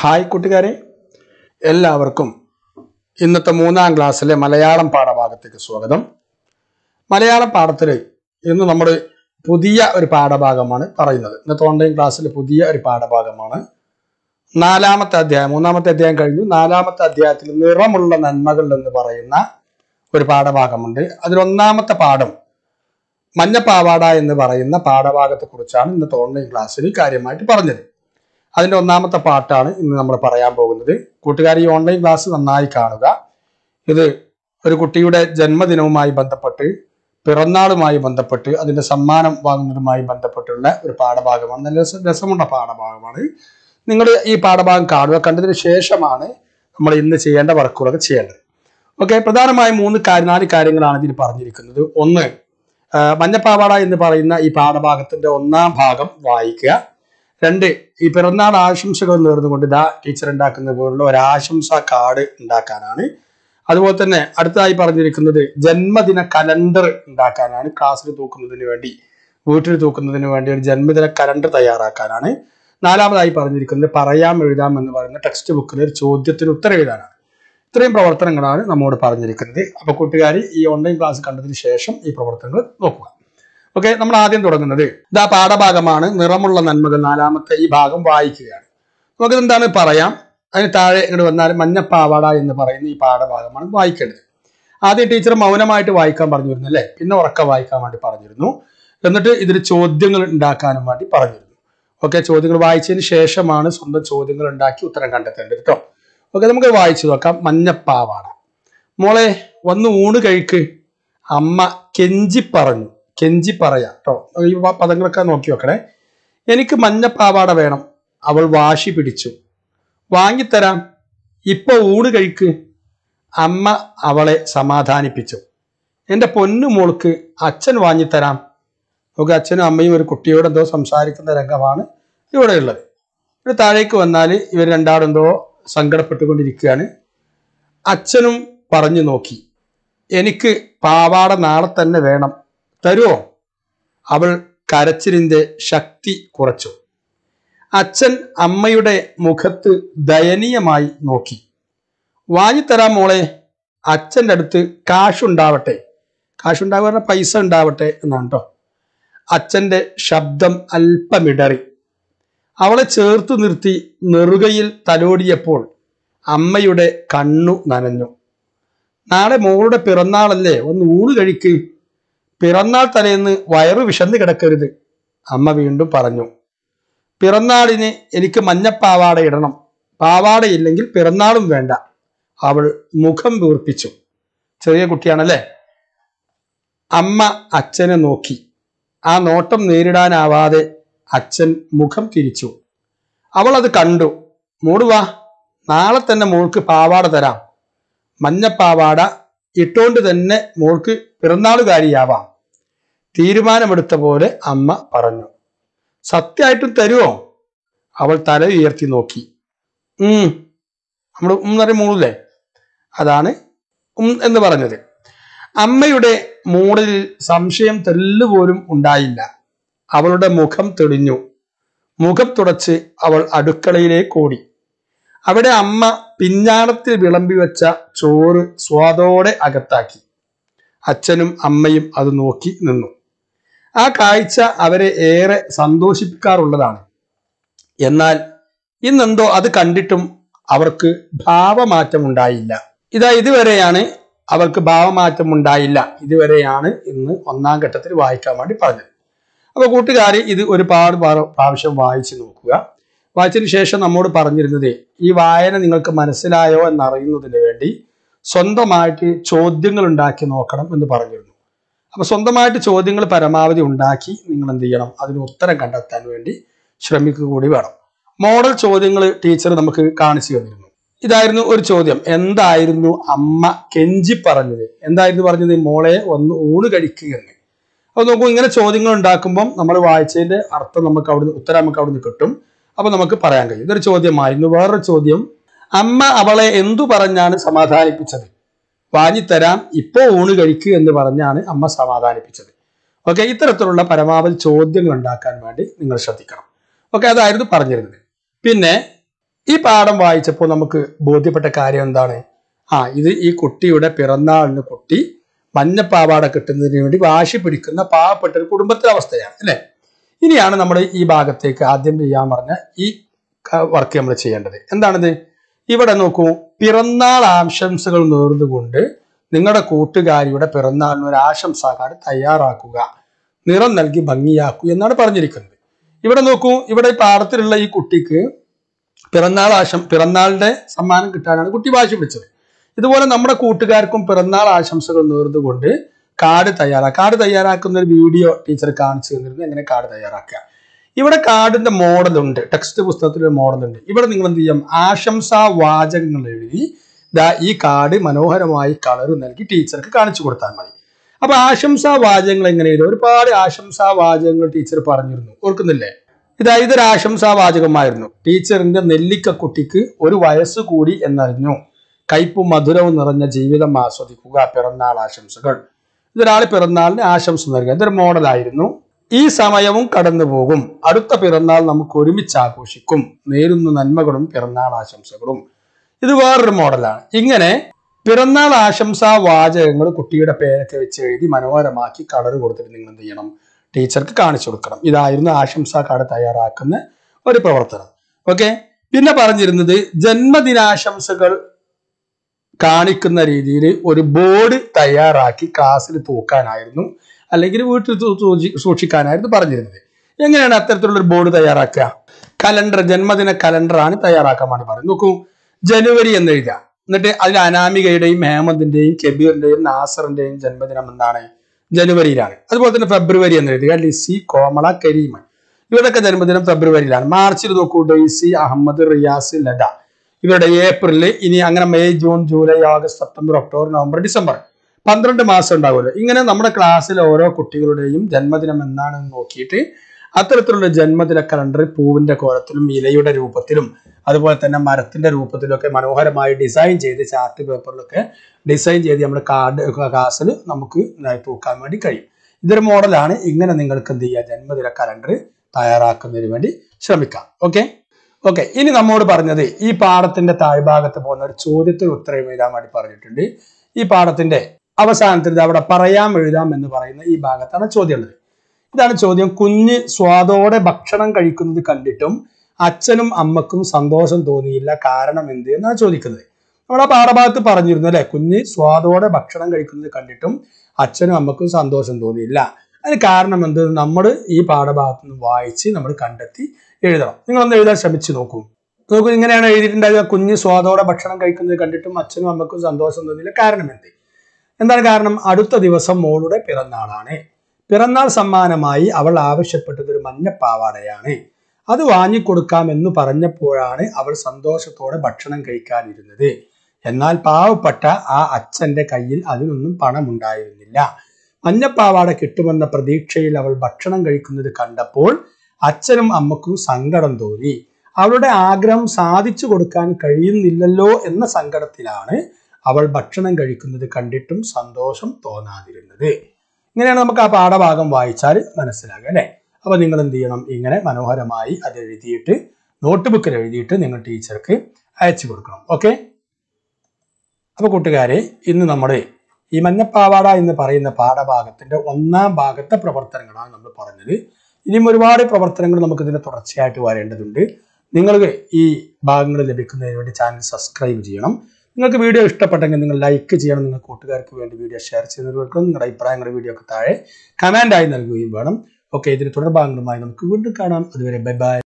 hi കൂട്ടുകാരെ എല്ലാവർക്കും ഇന്നത്തെ മൂന്നാം ക്ലാസ്സിലെ മലയാളം പാഠഭാഗത്തേക്ക് സ്വാഗതം മലയാളം പാഠത്തിൽ ഇന്ന് നമ്മൾ പുതിയ ഒരു പാഠഭാഗമാണ് പറയുന്നത് ഇന്നത്തെ ഓൺലൈൻ ക്ലാസ്സിൽ പുതിയ ഒരു പാഠഭാഗമാണ് നാലാമത്തെ അധ്യായം മൂന്നാമത്തെ അധ്യായം കഴിഞ്ഞു നാലാമത്തെ അധ്യായത്തിൽ നിറമുള്ള നന്മകൾ എന്ന് പറയുന്ന ഒരു പാഠഭാഗമുണ്ട് അതിലൊന്നാമത്തെ പാഠം മഞ്ഞപ്പാവാട എന്ന് പറയുന്ന പാഠഭാഗത്തെ കുറിച്ചാണ് ഇന്നത്തെ ഓൺലൈൻ ക്ലാസ്സിൽ കാര്യമായിട്ട് പറഞ്ഞത് അതിന്റെ ഒന്നാമത്തെ പാട്ടാണ് ഇന്ന് നമ്മൾ പറയാൻ പോകുന്നത് കൂട്ടുകാർ ഈ ഓൺലൈൻ ക്ലാസ് നന്നായി കാണുക ഇത് ഒരു കുട്ടിയുടെ ജന്മദിനവുമായി ബന്ധപ്പെട്ട് പിറന്നാളുമായി ബന്ധപ്പെട്ട് അതിന്റെ സമ്മാനം വാങ്ങുന്നതുമായി ബന്ധപ്പെട്ടുള്ള ഒരു പാഠഭാഗമാണ് നല്ല രസ- രസമുള്ള പാഠഭാഗമാണ് നിങ്ങൾ ഈ പാഠഭാഗം കാണുക കണ്ടതിന് ശേഷമാണ് നമ്മൾ ഇന്ന് ചെയ്യേണ്ട വർക്കുകളൊക്കെ ചെയ്യേണ്ടത് ഓക്കെ പ്രധാനമായും മൂന്ന് കാര്യം നാല് കാര്യങ്ങളാണ് ഇതിൽ പറഞ്ഞിരിക്കുന്നത് ഒന്ന് ആ, മഞ്ഞപ്പാവാട എന്ന് പറയുന്ന ഈ പാഠഭാഗത്തിന്റെ ഒന്നാം ഭാഗം വായിക്കുക രണ്ട് ഈ പിറന്നാൾ ആശംസകൾ നേർന്നുകൊണ്ട് ഇതാ ടീച്ചർ ഉണ്ടാക്കുന്ന പോലുള്ള ഒരു ആശംസ കാർഡ് ഉണ്ടാക്കാനാണ് അതുപോലെ തന്നെ അടുത്തതായി പറഞ്ഞിരിക്കുന്നത് ജന്മദിന കലണ്ടർ ഉണ്ടാക്കാനാണ് ക്ലാസ്സിൽ തൂക്കുന്നതിന് വേണ്ടി വീട്ടിൽ തൂക്കുന്നതിന് വേണ്ടി ഒരു ജന്മദിന കലണ്ടർ തയ്യാറാക്കാനാണ് നാലാമതായി പറഞ്ഞിരിക്കുന്നത് പറയാം എഴുതാം എന്ന് പറയുന്ന ടെക്സ്റ്റ് ബുക്കിൽ ഒരു ചോദ്യത്തിന് ഉത്തരം എഴുതാനാണ് ഇത്രയും പ്രവർത്തനങ്ങളാണ് നമ്മോട് പറഞ്ഞിരിക്കുന്നത് അപ്പൊ കൂട്ടുകാർ ഈ ഓൺലൈൻ ക്ലാസ് കണ്ടതിന് ശേഷം ഈ പ്രവർത്തനങ്ങൾ നോക്കുക ഓക്കെ നമ്മൾ ആദ്യം തുടങ്ങുന്നത് ഇതാ പാഠഭാഗമാണ് നിറമുള്ള നന്മകൾ നാലാമത്തെ ഈ ഭാഗം വായിക്കുകയാണ് നമുക്ക് എന്താണ് പറയാം അതിന് താഴെ ഇങ്ങോട്ട് വന്നാൽ മഞ്ഞപ്പാവാട എന്ന് പറയുന്ന ഈ പാഠഭാഗമാണ് വായിക്കേണ്ടത് ആദ്യം ടീച്ചർ മൗനമായിട്ട് വായിക്കാൻ പറഞ്ഞിരുന്നു അല്ലേ പിന്നെ ഉറക്ക വായിക്കാൻ വേണ്ടി പറഞ്ഞിരുന്നു എന്നിട്ട് ഇതിൽ ചോദ്യങ്ങൾ ഉണ്ടാക്കാനും വേണ്ടി പറഞ്ഞിരുന്നു ഓക്കെ ചോദ്യങ്ങൾ വായിച്ചതിന് ശേഷമാണ് സ്വന്തം ചോദ്യങ്ങൾ ഉണ്ടാക്കി ഉത്തരം കണ്ടെത്തേണ്ടത് കേട്ടോ ഓക്കെ നമുക്ക് വായിച്ചു നോക്കാം മഞ്ഞപ്പാവാട മോളെ വന്ന് ഊണ് കഴിക്ക് അമ്മ കെഞ്ചി പറഞ്ഞു കെഞ്ചി പറയാ കേട്ടോ ഈ പ- പദങ്ങളൊക്കെ നോക്കി വെക്കണേ എനിക്ക് മഞ്ഞപ്പാവാട വേണം അവൾ വാശി പിടിച്ചു വാങ്ങിത്തരാം ഇപ്പൊ ഊണ് കഴിക്ക് അമ്മ അവളെ സമാധാനിപ്പിച്ചു എന്റെ പൊന്നു മോൾക്ക് അച്ഛൻ വാങ്ങിത്തരാം നമുക്ക് അച്ഛനും അമ്മയും ഒരു കുട്ടിയോട് എന്തോ സംസാരിക്കുന്ന രംഗമാണ് ഇവിടെ ഉള്ളത് ഇത് താഴേക്ക് വന്നാൽ ഇവർ രണ്ടാളും എന്തോ സങ്കടപ്പെട്ടുകൊണ്ടിരിക്കുകയാണ് അച്ഛനും പറഞ്ഞു നോക്കി എനിക്ക് പാവാട നാളെ തന്നെ വേണം തരുമോ അവൾ കരച്ചിലിന്റെ ശക്തി കുറച്ചു അച്ഛൻ അമ്മയുടെ മുഖത്ത് ദയനീയമായി നോക്കി വാങ്ങിത്തരാം മോളെ അച്ഛൻ്റെ അടുത്ത് കാശുണ്ടാവട്ടെ കാശുണ്ടാവുക പറഞ്ഞാൽ പൈസ ഉണ്ടാവട്ടെ എന്നാണ് കേട്ടോ അച്ഛൻ്റെ ശബ്ദം അല്പമിടറി അവളെ ചേർത്ത് നിർത്തി നെറുകയിൽ തലോടിയപ്പോൾ അമ്മയുടെ കണ്ണു നനഞ്ഞു നാളെ മോളുടെ പിറന്നാളല്ലേ ഒന്ന് ഊണ് കഴിക്ക് പിറന്നാൾ തലേന്ന് വയറു വിശന്ന് കിടക്കരുത് അമ്മ വീണ്ടും പറഞ്ഞു പിറന്നാളിന് എനിക്ക് മഞ്ഞപ്പാവാട ഇടണം പാവാടയില്ലെങ്കിൽ പിറന്നാളും വേണ്ട അവൾ മുഖം വീർപ്പിച്ചു ചെറിയ കുട്ടിയാണല്ലേ അമ്മ അച്ഛനെ നോക്കി ആ നോട്ടം നേരിടാനാവാതെ അച്ഛൻ മുഖം തിരിച്ചു അവൾ അത് കണ്ടു മോള് വാ നാളെ തന്നെ മോൾക്ക് പാവാട തരാം മഞ്ഞപ്പാവാട ഇട്ടോണ്ട് തന്നെ മോൾക്ക് പിറന്നാളുകാരിയാവാം തീരുമാനമെടുത്ത പോലെ അമ്മ പറഞ്ഞു സത്യമായിട്ടും തരുമോ അവൾ തല ഉയർത്തി നോക്കി ഉം നമ്മൾ ഉം എന്ന് പറയും മൂളില്ലേ അതാണ് ഉം എന്ന് പറഞ്ഞത് അമ്മയുടെ മൂടലിൽ സംശയം തെല്ലുപോലും ഉണ്ടായില്ല അവളുടെ മുഖം തെളിഞ്ഞു മുഖം തുടച്ച് അവൾ അടുക്കളയിലേക്ക് ഓടി അവിടെ അമ്മ പിഞ്ഞാണത്തിൽ വിളമ്പി വെച്ച ചോറ് സ്വാദോടെ അകത്താക്കി അച്ഛനും അമ്മയും അത് നോക്കി നിന്നു ആ കാഴ്ച അവരെ ഏറെ സന്തോഷിപ്പിക്കാറുള്ളതാണ് എന്നാൽ ഇന്നെന്തോ അത് കണ്ടിട്ടും അവർക്ക് ഭാവമാറ്റം ഉണ്ടായില്ല ഇതാ ഇതുവരെയാണ് അവർക്ക് ഭാവമാറ്റം ഉണ്ടായില്ല ഇതുവരെയാണ് ഇന്ന് ഒന്നാം ഘട്ടത്തിൽ വായിക്കാൻ വേണ്ടി പറഞ്ഞത് അപ്പൊ കൂട്ടുകാർ ഇത് ഒരുപാട് പ്രാ- പ്രാവശ്യം വായിച്ചു നോക്കുക വായിച്ചതിന് ശേഷം നമ്മോട് പറഞ്ഞിരുന്നത് ഈ വായന നിങ്ങൾക്ക് മനസ്സിലായോ എന്നറിയുന്നതിന് വേണ്ടി സ്വന്തമായിട്ട് ചോദ്യങ്ങൾ ഉണ്ടാക്കി നോക്കണം എന്ന് പറഞ്ഞിരുന്നു അപ്പൊ സ്വന്തമായിട്ട് ചോദ്യങ്ങൾ പരമാവധി ഉണ്ടാക്കി നിങ്ങൾ എന്ത് ചെയ്യണം അതിന് ഉത്തരം കണ്ടെത്താൻ വേണ്ടി ശ്രമിക്കുക കൂടി വേണം മോഡൽ ചോദ്യങ്ങൾ ടീച്ചർ നമുക്ക് കാണിച്ചു തന്നിരുന്നു ഇതായിരുന്നു ഒരു ചോദ്യം എന്തായിരുന്നു അമ്മ കെഞ്ചി പറഞ്ഞത് എന്തായിരുന്നു പറഞ്ഞത് മോളെ ഒന്ന് ഊണ് കഴിക്കുക എന്ന് അപ്പൊ നോക്കൂ ഇങ്ങനെ ചോദ്യങ്ങൾ ഉണ്ടാക്കുമ്പം നമ്മൾ വായിച്ചതിന്റെ അർത്ഥം നമുക്ക് അവിടുന്ന് ഉത്തരം നമുക്ക് അവിടുന്ന് കിട്ടും അപ്പൊ നമുക്ക് പറയാൻ കഴിയും ഇതൊരു ചോദ്യമായിരുന്നു വേറൊരു ചോദ്യം അമ്മ അവളെ എന്തു പറഞ്ഞാണ് സമാധാനിപ്പിച്ചത് വാങ്ങിത്തരാം ഇപ്പോ ഊണ് കഴിക്കുക എന്ന് പറഞ്ഞാണ് അമ്മ സമാധാനിപ്പിച്ചത് ഓക്കെ ഇത്തരത്തിലുള്ള പരമാവധി ചോദ്യങ്ങൾ ഉണ്ടാക്കാൻ വേണ്ടി നിങ്ങൾ ശ്രദ്ധിക്കണം ഓക്കെ അതായിരുന്നു പറഞ്ഞിരുന്നത് പിന്നെ ഈ പാഠം വായിച്ചപ്പോൾ നമുക്ക് ബോധ്യപ്പെട്ട കാര്യം എന്താണ് ആ ഇത് ഈ കുട്ടിയുടെ പിറന്നാളിന് കുട്ടി മഞ്ഞപ്പാവാട കിട്ടുന്നതിന് വേണ്ടി വാശി പിടിക്കുന്ന പാവപ്പെട്ട ഒരു കുടുംബത്തിലെ അവസ്ഥയാണ് അല്ലെ ഇനിയാണ് നമ്മൾ ഈ ഭാഗത്തേക്ക് ആദ്യം ചെയ്യാൻ പറഞ്ഞ ഈ വർക്ക് നമ്മൾ ചെയ്യേണ്ടത് എന്താണിത് ഇവിടെ നോക്കൂ പിറന്നാൾ ആശംസകൾ നേർന്നുകൊണ്ട് നിങ്ങളുടെ കൂട്ടുകാരിയുടെ പിറന്നാളിന് ഒരു ആശംസാ കാർഡ് തയ്യാറാക്കുക നിറം നൽകി ഭംഗിയാക്കൂ എന്നാണ് പറഞ്ഞിരിക്കുന്നത് ഇവിടെ നോക്കൂ ഇവിടെ ഈ പാഠത്തിലുള്ള ഈ കുട്ടിക്ക് പിറന്നാൾ ആശം പിറന്നാളിന്റെ സമ്മാനം കിട്ടാനാണ് കുട്ടി വാശി പിടിച്ചത് ഇതുപോലെ നമ്മുടെ കൂട്ടുകാർക്കും പിറന്നാൾ ആശംസകൾ നേർന്നുകൊണ്ട് കാർഡ് തയ്യാറാക്കുക കാർഡ് തയ്യാറാക്കുന്ന ഒരു വീഡിയോ ടീച്ചർ കാണിച്ചു തന്നിരുന്നു എങ്ങനെ കാർഡ് തയ്യാറാക്കുക ഇവിടെ കാർഡിന്റെ മോഡലുണ്ട് ടെക്സ്റ്റ് പുസ്തകത്തിൽ ഒരു മോഡലുണ്ട് ഇവിടെ നിങ്ങൾ എന്ത് ചെയ്യാം ആശംസാ വാചകങ്ങൾ എഴുതി ദാ ഈ കാർഡ് മനോഹരമായി കളർ നൽകി ടീച്ചർക്ക് കാണിച്ചു കൊടുത്താൽ മതി അപ്പൊ ആശംസാ വാചകങ്ങൾ എങ്ങനെ എഴുതും ഒരുപാട് ആശംസാ വാചകങ്ങൾ ടീച്ചർ പറഞ്ഞിരുന്നു ഓർക്കുന്നില്ലേ ഇതാ ഇതൊരു ആശംസാ വാചകമായിരുന്നു ടീച്ചറിന്റെ നെല്ലിക്ക കുട്ടിക്ക് ഒരു വയസ്സ് കൂടി എന്നറിഞ്ഞു കയ്പും മധുരവും നിറഞ്ഞ ജീവിതം ആസ്വദിക്കുക പിറന്നാൾ ആശംസകൾ ഇതൊരാൾ പിറന്നാളിന് ആശംസ നൽകുക ഇതൊരു മോഡലായിരുന്നു ഈ സമയവും കടന്നു പോകും അടുത്ത പിറന്നാൾ നമുക്ക് ഒരുമിച്ച് ആഘോഷിക്കും നേരുന്ന നന്മകളും പിറന്നാൾ ആശംസകളും ഇത് വേറൊരു മോഡലാണ് ഇങ്ങനെ പിറന്നാൾ ആശംസാ വാചകങ്ങൾ കുട്ടിയുടെ പേരൊക്കെ വെച്ച് എഴുതി മനോഹരമാക്കി കളർ കൊടുത്തിട്ട് നിങ്ങൾ എന്ത് ചെയ്യണം ടീച്ചർക്ക് കാണിച്ചു കൊടുക്കണം ഇതായിരുന്നു ആശംസാ കാർഡ് തയ്യാറാക്കുന്ന ഒരു പ്രവർത്തനം ഓക്കെ പിന്നെ പറഞ്ഞിരുന്നത് ജന്മദിനാശംസകൾ കാണിക്കുന്ന രീതിയിൽ ഒരു ബോർഡ് തയ്യാറാക്കി ക്ലാസ്സിൽ തൂക്കാനായിരുന്നു അല്ലെങ്കിൽ വീട്ടിൽ തൂ- സൂക്ഷി- സൂക്ഷിക്കാനായിരുന്നു പറഞ്ഞിരുന്നത് എങ്ങനെയാണ് അത്തരത്തിലുള്ള ഒരു ബോർഡ് തയ്യാറാക്കുക കലണ്ടർ ജന്മദിന കലണ്ടറാണ് തയ്യാറാക്കാൻ വേണ്ടി പറയുന്നത് നോക്കൂ ജനുവരി എന്ന് എഴുതുക എന്നിട്ട് അതിൽ അനാമികയുടെയും ഹേമന്തിന്റെയും കബീറിന്റെയും നാസറിന്റെയും ജന്മദിനം എന്താണ് ജനുവരിയിലാണ് അതുപോലെ തന്നെ ഫെബ്രുവരി എന്ന് എഴുതുക ലിസി കോമള കരീമ ഇവരുടെയൊക്കെ ജന്മദിനം ഫെബ്രുവരിയിലാണ് മാർച്ചിൽ നോക്കൂ ഡെയ്സി അഹമ്മദ് റിയാസ് ലത ഇവരുടെ ഏപ്രില് ഇനി അങ്ങനെ May June July August September October November December പന്ത്രണ്ട് മാസം ഉണ്ടാവുമല്ലോ ഇങ്ങനെ നമ്മുടെ ക്ലാസ്സിലെ ഓരോ കുട്ടികളുടെയും ജന്മദിനം എന്നാണെന്ന് നോക്കിയിട്ട് അത്തരത്തിലുള്ള ജന്മദിന കലണ്ടർ പൂവിന്റെ കോലത്തിലും ഇലയുടെ രൂപത്തിലും അതുപോലെ തന്നെ മരത്തിന്റെ രൂപത്തിലൊക്കെ മനോഹരമായി ഡിസൈൻ ചെയ്ത് ചാർട്ട് പേപ്പറിലൊക്കെ ഡിസൈൻ ചെയ്ത് നമ്മുടെ കാർഡ് ക്ലാസ്സിൽ നമുക്ക് തൂക്കാൻ വേണ്ടി കഴിയും ഇതൊരു മോഡലാണ് ഇങ്ങനെ നിങ്ങൾക്ക് എന്ത് ചെയ്യുക ജന്മദിന കലണ്ടർ തയ്യാറാക്കുന്നതിന് വേണ്ടി ശ്രമിക്കാം ഓക്കെ ഓക്കെ ഇനി നമ്മോട് പറഞ്ഞത് ഈ പാഠത്തിന്റെ താഴ്ഭാഗത്ത് പോകുന്ന ഒരു ചോദ്യത്തിന് ഉത്തരം എഴുതാൻ വേണ്ടി പറഞ്ഞിട്ടുണ്ട് ഈ പാഠത്തിന്റെ അവസാനത്തിൽ ഇത് അവിടെ പറയാം എഴുതാം എന്ന് പറയുന്ന ഈ ഭാഗത്താണ് ചോദ്യം ഉള്ളത് ഇതാണ് ചോദ്യം കുഞ്ഞ് സ്വാദോടെ ഭക്ഷണം കഴിക്കുന്നത് കണ്ടിട്ടും അച്ഛനും അമ്മക്കും സന്തോഷം തോന്നിയില്ല കാരണം എന്ത് എന്നാണ് ചോദിക്കുന്നത് നമ്മൾ ആ പാഠഭാഗത്ത് പറഞ്ഞിരുന്നു അല്ലെ കുഞ്ഞ് സ്വാദോടെ ഭക്ഷണം കഴിക്കുന്നത് കണ്ടിട്ടും അച്ഛനും അമ്മക്കും സന്തോഷം തോന്നിയില്ല അതിന് കാരണം എന്ത് നമ്മൾ ഈ പാഠഭാഗത്ത് നിന്ന് വായിച്ച് നമ്മൾ കണ്ടെത്തി എഴുതണം നിങ്ങളൊന്ന് എഴുതാൻ ശ്രമിച്ചു നോക്കൂ നോക്കൂ ഇങ്ങനെയാണ് എഴുതിയിട്ടുണ്ടാകുക കുഞ്ഞ് സ്വാദോടെ ഭക്ഷണം കഴിക്കുന്നത് കണ്ടിട്ടും അച്ഛനും അമ്മക്കും സന്തോഷം തോന്നിയില്ല കാരണം എന്ത് എന്താണ് കാരണം അടുത്ത ദിവസം മോളുടെ പിറന്നാളാണ് പിറന്നാൾ സമ്മാനമായി അവൾ ആവശ്യപ്പെട്ടത് ഒരു മഞ്ഞപ്പാവാടയാണ് അത് വാങ്ങിക്കൊടുക്കാമെന്ന് പറഞ്ഞപ്പോഴാണ് അവൾ സന്തോഷത്തോടെ ഭക്ഷണം കഴിക്കാനിരുന്നത് എന്നാൽ പാവപ്പെട്ട ആ അച്ഛന്റെ കയ്യിൽ അതിനൊന്നും പണമുണ്ടായിരുന്നില്ല മഞ്ഞപ്പാവാട കിട്ടുമെന്ന പ്രതീക്ഷയിൽ അവൾ ഭക്ഷണം കഴിക്കുന്നത് കണ്ടപ്പോൾ അച്ഛനും അമ്മക്കും സങ്കടം തോന്നി അവളുടെ ആഗ്രഹം സാധിച്ചു കൊടുക്കാൻ കഴിയുന്നില്ലല്ലോ എന്ന സങ്കടത്തിലാണ് അവൾ ഭക്ഷണം കഴിക്കുന്നത് കണ്ടിട്ടും സന്തോഷം തോന്നാതിരുന്നത് ഇങ്ങനെയാണ് നമുക്ക് ആ പാഠഭാഗം വായിച്ചാൽ മനസ്സിലാകുക അല്ലെ അപ്പൊ നിങ്ങൾ എന്ത് ചെയ്യണം ഇങ്ങനെ മനോഹരമായി അത് എഴുതിയിട്ട് നോട്ട് ബുക്കിൽ എഴുതിയിട്ട് നിങ്ങൾ ടീച്ചർക്ക് അയച്ചു കൊടുക്കണം ഓക്കെ അപ്പൊ കൂട്ടുകാരെ ഇന്ന് നമ്മുടെ ഈ മഞ്ഞപ്പാവാട എന്ന് പറയുന്ന പാഠഭാഗത്തിന്റെ ഒന്നാം ഭാഗത്തെ പ്രവർത്തനങ്ങളാണ് നമ്മൾ പറഞ്ഞത് ഇനിയും ഒരുപാട് പ്രവർത്തനങ്ങൾ നമുക്ക് ഇതിന്റെ തുടർച്ചയായിട്ട് വരേണ്ടതുണ്ട് നിങ്ങൾക്ക് ഈ ഭാഗങ്ങൾ ലഭിക്കുന്നതിന് വേണ്ടി ചാനൽ സബ്സ്ക്രൈബ് ചെയ്യണം നിങ്ങൾക്ക് വീഡിയോ ഇഷ്ടപ്പെട്ടെങ്കിൽ നിങ്ങൾ ലൈക്ക് ചെയ്യണം നിങ്ങൾ കൂട്ടുകാർക്ക് വേണ്ടി വീഡിയോ ഷെയർ ചെയ്തവർക്ക് നിങ്ങളുടെ അഭിപ്രായങ്ങൾ വീഡിയോക്ക് താഴെ കമൻ്റായി നൽകുകയും വേണം ഓക്കെ ഇതിന് തുടർഭാഗങ്ങളുമായി നമുക്ക് വീണ്ടും കാണാം അതുവരെ ബൈ ബൈ